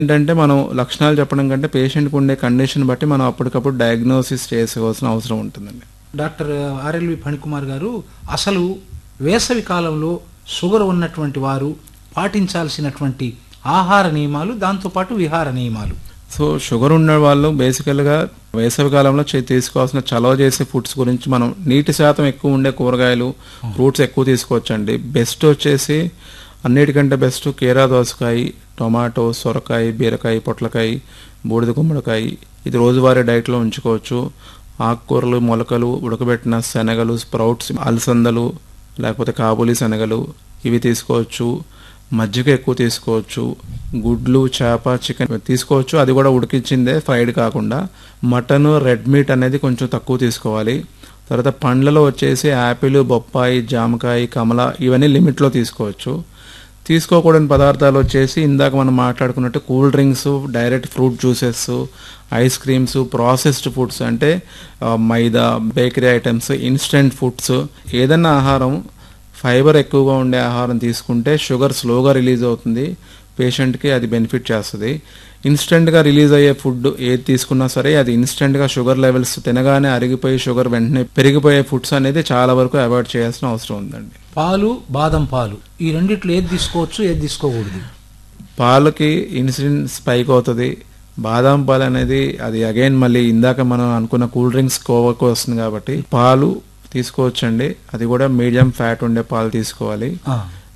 ఏంటంటే మనం లక్షణాలు చెప్పడం కంటే పేషెంట్కి ఉండే కండిషన్ బట్టి మనం అప్పటికప్పుడు డయాగ్నోసిస్ చేసుకోవాల్సిన అవసరం ఉంటుందండి డాక్టర్ ఆర్ఎల్వి ఫణికుమార్ గారు అసలు వేసవి కాలంలో షుగర్ ఉన్నటువంటి వారు పాటించాల్సినటువంటి ఆహార నియమాలు దాంతోపాటు విహార నియమాలు సో షుగర్ ఉన్న వాళ్ళు బేసికల్గా వేసవి కాలంలో చే- తీసుకోవాల్సిన చలవ చేసే ఫుడ్స్ గురించి మనం నీటి శాతం ఎక్కువ ఉండే కూరగాయలు ఫ్రూట్స్ ఎక్కువ తీసుకోవచ్చండి బెస్ట్ వచ్చేసి అన్నిటికంటే బెస్ట్ కీరా దోసకాయ టొమాటో సొరకాయ బీరకాయ పొట్లకాయ బూడిద గుమ్మడికాయ ఇది రోజువారీ డైట్లో ఉంచుకోవచ్చు ఆకుకూరలు మొలకలు ఉడకబెట్టిన శనగలు స్ప్రౌట్స్ అలసందలు లేకపోతే కాబూలి శనగలు ఇవి తీసుకోవచ్చు మజ్జిగ ఎక్కువ తీసుకోవచ్చు గుడ్లు చేప చికెన్ తీసుకోవచ్చు అది కూడా ఉడికించిందే ఫ్రైడ్ కాకుండా మటన్ రెడ్ మీట్ అనేది కొంచెం తక్కువ తీసుకోవాలి తర్వాత పండ్లలో వచ్చేసి యాపిల్ బొప్పాయి జామకాయ కమల ఇవన్నీ లిమిట్లో తీసుకోవచ్చు తీసుకోకూడని పదార్థాలు వచ్చేసి ఇందాక మనం మాట్లాడుకున్నట్టు cool drinks direct fruit juices ice creams processed foods అంటే ఆ, maida bakery items instant foods ఏదన్నా ఆహారం ఫైబర్ ఎక్కువగా ఉండే ఆహారం తీసుకుంటే షుగర్ స్లోగా రిలీజ్ అవుతుంది పేషెంట్కి అది బెనిఫిట్ చేస్తుంది ఇన్స్టెంట్గా రిలీజ్ అయ్యే ఫుడ్ ఏది తీసుకున్నా సరే అది ఇన్స్టెంట్గా షుగర్ లెవెల్స్ తినగానే అరిగిపోయి షుగర్ వెంటనే పెరిగిపోయే ఫుడ్స్ అనేది చాలా వరకు అవాయిడ్ చేయాల్సిన అవసరం ఉందండి పాలు బాదం పాలు ఈ రెండిట్లో ఏది తీసుకోవచ్చు ఏది తీసుకోకూడదు పాలకి ఇన్సులిన్ స్పైక్ అవుతుంది బాదాం పాలు అనేది అది అగైన్ మళ్ళీ ఇందాక మనం అనుకున్న కూల్ డ్రింక్స్ కోవకు వస్తుంది కాబట్టి పాలు తీసుకోవచ్చండి అది కూడా మీడియం ఫ్యాట్ ఉండే పాలు తీసుకోవాలి ఆ,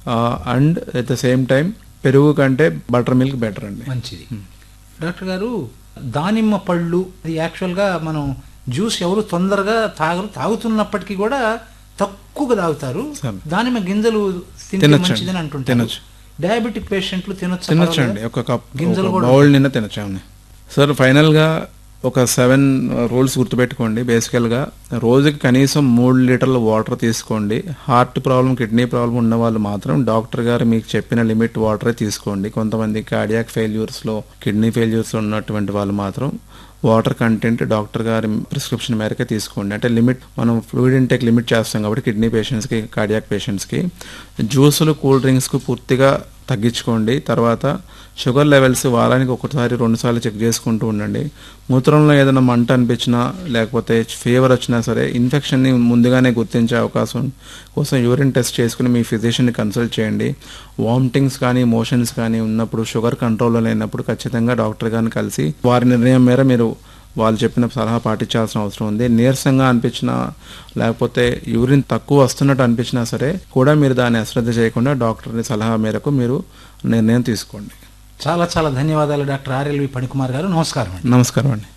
and at the same time పెరుగు కంటే బటర్ మిల్క్ బెటర్ అండి మంచిది డాక్టర్ గారు దానిమ్మ పళ్ళు అది యాక్చువల్గా మనం జ్యూస్ ఎవరు తొందరగా తాగరు తాగుతున్నప్పటికీ కూడా తక్కువగా తాగుతారు సరే. దానిమ్మ గింజలు తింటే తినొచ్చండి. మంచిదని అంటుంటారు తినొచ్చు. డయాబెటిక్ పేషెంట్లు తినొచ్చు తినొచ్చండి ఒక కప్ గింజలు కూడా బౌల్ నిన్న తినొచ్చు అవును సార్ ఫైనల్గా ఒక సెవెన్ రూల్స్ గుర్తుపెట్టుకోండి బేసికల్గా రోజుకి కనీసం మూడు లీటర్ల వాటర్ తీసుకోండి హార్ట్ ప్రాబ్లం కిడ్నీ ప్రాబ్లం ఉన్న వాళ్ళు మాత్రం డాక్టర్ గారు మీకు చెప్పిన లిమిట్ వాటరే తీసుకోండి కొంతమంది కార్డియాక్ ఫెయిల్యూర్స్లో కిడ్నీ ఫెయిల్యూర్స్లో ఉన్నటువంటి వాళ్ళు మాత్రం వాటర్ కంటెంట్ డాక్టర్ గారి ప్రిస్క్రిప్షన్ మేరకే తీసుకోండి అంటే లిమిట్ మనం ఫ్లూయిడ్ ఇంటేక్ లిమిట్ చేస్తాం కాబట్టి కిడ్నీ పేషెంట్స్కి కార్డియాక్ పేషెంట్స్కి జ్యూసులు కూల్ డ్రింక్స్కు పూర్తిగా తగ్గించుకోండి తర్వాత షుగర్ లెవెల్స్ వారానికి ఒకసారి రెండుసార్లు చెక్ చేసుకుంటూ ఉండండి మూత్రంలో ఏదైనా మంట అనిపించినా లేకపోతే ఫీవర్ వచ్చినా సరే ఇన్ఫెక్షన్ని ముందుగానే గుర్తించే అవకాశం కోసం యూరిన్ టెస్ట్ చేసుకుని మీ ఫిజిషియన్ని కన్సల్ట్ చేయండి వామిటింగ్స్ కానీ మోషన్స్ కానీ ఉన్నప్పుడు షుగర్ కంట్రోల్లో లేనప్పుడు ఖచ్చితంగా డాక్టర్ గారిని కలిసి వారి నిర్ణయం మేర మీరు వాళ్ళు చెప్పిన సలహా పాటించాల్సిన అవసరం ఉంది నీరసంగా అనిపించినా లేకపోతే యూరిన్ తక్కువ వస్తున్నట్టు అనిపించినా సరే కూడా మీరు దాన్ని అశ్రద్ధ చేయకుండా డాక్టర్ సలహా మేరకు మీరు నిర్ణయం తీసుకోండి చాలా చాలా ధన్యవాదాలు డాక్టర్ ఆర్ఎల్వి పణికుమార్ గారు నమస్కారం అండి నమస్కారం అండి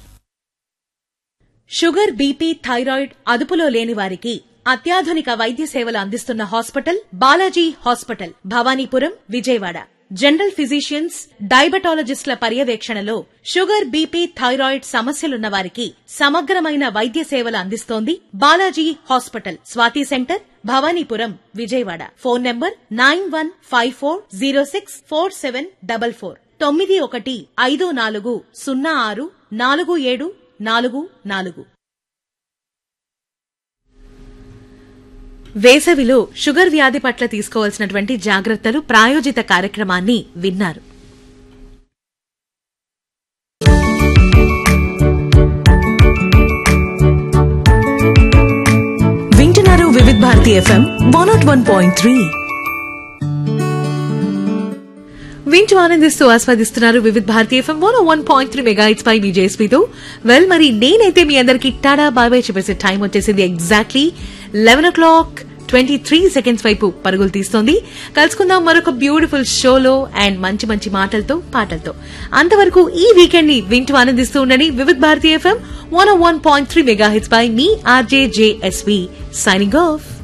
షుగర్ బీపీ థైరాయిడ్ అదుపులో లేని వారికి అత్యాధునిక వైద్య సేవలు అందిస్తున్న hospital Balaji hospital Bhavanipuram Vijayawada general physicians డయాబెటాలజిస్టుల పర్యవేక్షణలో షుగర్ బీపీ థైరాయిడ్ సమస్యలున్న వారికి సమగ్రమైన వైద్య సేవలు అందిస్తోంది Balaji hospital Swathi centre Bhavanipuram Vijayawada phone number nine one five four zero six four seven double four తొమ్మిది ఒకటి ఐదు నాలుగు సున్నా ఆరు నాలుగు ఏడు నాలుగు నాలుగు వేసవిలో షుగర్ వ్యాధి పట్ల తీసుకోవాల్సినటువంటి జాగ్రత్తలు ప్రాయోజిత కార్యక్రమాన్ని విన్నారు వింటున్నారు Vividh Bharati FM one nought one point three వింటూ ఆనందిస్తూ ఆస్వాదిస్తున్నారు Vividh Bharati FM one one point three mega hits పై మీ జేఎస్పీతో వెల్ మరి నేనైతే మీ అందరికి టాడా బాయ్ బాయ్ చెప్పేసే టైం వచ్చేసింది exactly eleven o'clock twenty three seconds వైపు పరుగులు తీస్తోంది కలుసుకుందాం మరొక బ్యూటిఫుల్ షోలో అండ్ మంచి మంచి మాటలతో పాటలతో అంతవరకు ఈ వీకెండ్ ని వింటూ ఆనందిస్తూ ఉండండి Vividh Bharati FM one one point three mega hits by me RJ JSV signing of